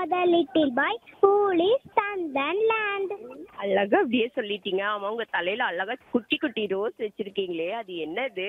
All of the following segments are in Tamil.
the little boy, school is Tandan land. அழகா அப்படியே சொல்லிட்டீங்க ஆமா உங்க தலையில அழகா குட்டி குட்டி ரோஸ் வச்சிருக்கீங்களே அது என்னது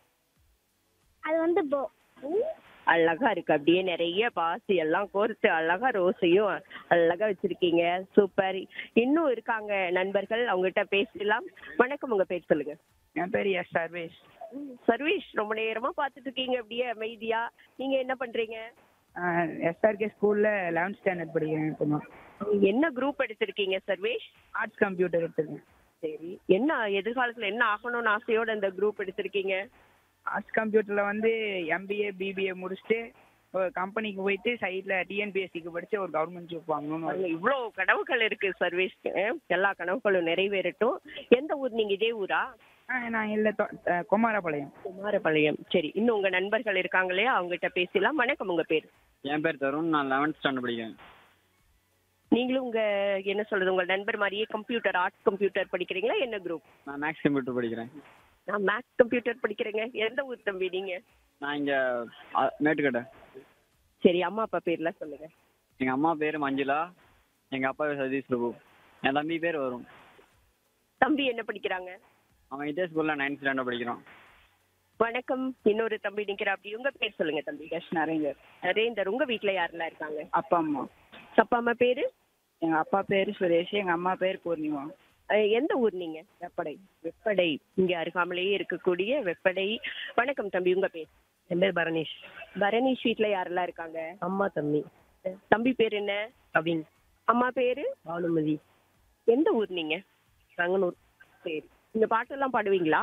அது வந்து போ அழகா இருக்கு அப்படியே நிறைய பாசி எல்லாம் கோர்த்து அழகா ரோஸையும் அழகா வச்சிருக்கீங்க சூப்பர் இன்னும் இருக்காங்க நண்பர்கள் அவங்ககிட்ட பேசலாம் வணக்கம் உங்க பேர் சொல்லுங்க என் பேர் எஸ் சர்வேஷ் சர்வீஸ் ரொம்ப நேரமா பாத்துட்டு இருக்கீங்க அப்படியே அமைதியா நீங்க என்ன பண்றீங்க எஸ்ஆர்கே ஸ்கூல்ல லெவன்த் ஸ்டாண்டர்ட் படிக்கிறேன் இப்போ என்ன குரூப் எடுத்திருக்கீங்க சர்வேஷ் ஆர்ட்ஸ் கம்ப்யூட்டர் எடுத்திருக்கேன் சரி என்ன எதிர்காலத்துல என்ன ஆகணும்னு ஆசையோட இந்த குரூப் எடுத்திருக்கீங்க ஆர்ட்ஸ் கம்ப்யூட்டர்ல வந்து எம்பிஏ பிபிஏ முடிச்சுட்டு ஒரு கம்பெனிக்கு போயிட்டு சைடில் டிஎன்பிஎஸ்சிக்கு படிச்சு ஒரு கவர்மெண்ட் ஜாப் வாங்கணும்னு ஒரு- அங்க இவ்வளவு கனவுகள் இருக்கு சர்வீஸ்க்கு எல்லா கனவுகளும் நிறைவேறட்டும் எந்த ஊர் நீங்க இதே ஊரா ஆ, நான் இல்லை குமாரபாளையம் குமாரபாளையம் சரி இன்னும் உங்க நண்பர்கள் இருக்காங்களே அவங்ககிட்ட பேசலாம் வணக்கம் உங்க பேர் என் பேர் தருண் நான் லெவன்த் ஸ்டாண்டர்ட் படிக்கிறேன் நீங்களும் உங்க என்ன சொல்றது உங்க நண்பர் மாதிரியே கம்ப்யூட்டர் ஆர்ட்ஸ் கம்ப்யூட்டர் படிக்கிறீங்களா என்ன குரூப் நான் மேக்ஸ் கம்ப்யூட்டர் படிக்கிறேன் நான் மேக்ஸ் கம்ப்யூட்டர் படிக்கிறேங்க எந்த ஊர் தம்பி நீங்க நான் இங்கே மேட்டுக்கட்டை சரி அம்மா அப்பா பேர்லாம் சொல்லுங்க எங்கள் அம்மா பேர் மஞ்சுளா எங்கள் அப்பா பேர் சதீஷ் பிரபு என் தம்பி பேர் வரும் தம்பி என்ன படிக்கிறாங்க அவன் இதே ஸ்கூலில் நைன்த் ஸ்டாண்டர்ட் படிக்கிறான் வணக்கம் இன்னொரு தம்பி நிக்கிற அப்படி உங்க பேர் சொல்லுங்க தம்பி எஸ் நரேந்தர் ரேந்தர் உங்க வீட்ல யாரெல்லாம் இருக்காங்க அப்பா அம்மா அப்பா அம்மா பேரு எங்கள் அப்பா பேர் சுரேஷ் எங்கள் அம்மா பேர் பூர்ணிமா அஹ் எந்த ஊர் நீங்க வெப்படை வெப்படை இங்க அருகாமலேயே இருக்கக்கூடிய வெப்படை வணக்கம் தம்பி உங்க பேர் என் பேர் பரணேஷ் பரணீஷ் வீட்ல யாரெல்லாம் இருக்காங்க அம்மா தம்பி தம்பி பேர் என்ன அப்படின்னு அம்மா பேரு பானுமதி எந்த ஊர் நீங்க ரங்கனூர் சரி இந்த பாட்டெல்லாம் பாடுவீங்களா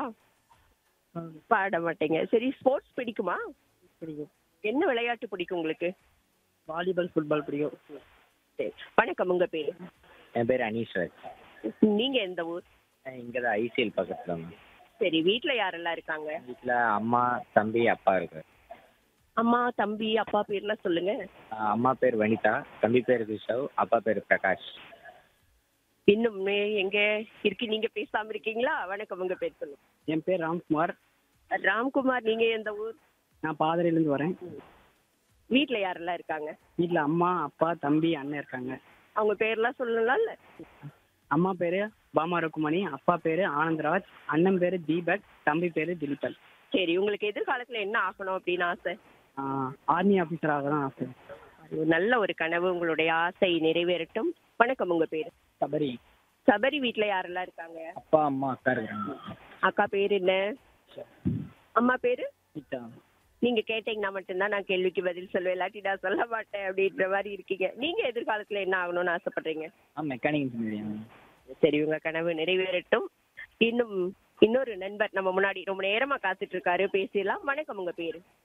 பாட மாட்டீங்க சரி ஸ்போர்ட்ஸ் பிடிக்குமா பிடிக்கும் என்ன விளையாட்டு பிடிக்கும் உங்களுக்கு வாலிபால் ஃபுட்பால் பிடிக்கும் சரி வணக்கம் உங்க பேரு என் பேர் அனீஸ்வர் நீங்க எந்த ஊர் இங்கே தான் ஐசிஎல் பக்கத்தில் மேம் சரி வீட்ல யாரெல்லாம் இருக்காங்க வீட்டில் அம்மா தம்பி அப்பா இருக்கு அம்மா தம்பி அப்பா பேர்லாம் சொல்லுங்க ஆஹ் அம்மா பேர் வனிதா தம்பி பேர் ரிஷவ் அப்பா பேர் பிரகாஷ் இன்னும் மே- எங்க இருக்கு நீங்க பேசாம இருக்கீங்களா வணக்கம் உங்க பேர் சொல்லுங்க என் பேர் ராம்குமார் ராம்குமார் நீங்க எந்த ஊர் நான் பாதிரிலேருந்து வரேன் வீட்ல யாரெல்லாம் இருக்காங்க வீட்டில் அம்மா அப்பா தம்பி அண்ணன் இருக்காங்க அவங்க பேர்லாம் சொல்லலாம்ல அம்மா பேர் பாமா ருக்குமணி அப்பா பேர் ஆனந்தராஜ் அண்ணன் பேர் தீபக் தம்பி பேர் திலீபன் சரி உங்களுக்கு எதிர்காலத்துல என்ன ஆகணும் அப்படின்னு ஆசை ஆர்மி ஆஃபீஸராக தான் ஆசை ஒரு நல்ல ஒரு கனவு உங்களுடைய ஆசை நிறைவேறட்டும் வணக்கம் உங்க பேரு சபரி சபரி வீட்ல யாரெல்லாம் இருக்காங்க அப்பா அம்மா அக்கா இருக்காங்க அக்கா பேர் என்ன அம்மா பேரு கீதா நீங்க கேட்டீங்கன்னா மட்டும்தான் நான் கேள்விக்கு பதில் சொல்லுவேன் இல்லாட்டி நான் சொல்ல மாட்டேன் அப்படின்ற மாதிரி இருக்கீங்க நீங்க எதிர்காலத்துல என்ன ஆகணும்னு ஆசைப்படுறீங்க ஆ மெக்கானிக் இன்ஜினியரிங் சரி உங்க கனவு நிறைவேறட்டும் இன்னும் இன்னொரு நண்பர் நம்ம முன்னாடி ரொம்ப நேரமா காத்துட்டு இருக்காரு பேசலாம் வணக்கம் உங்க பேரு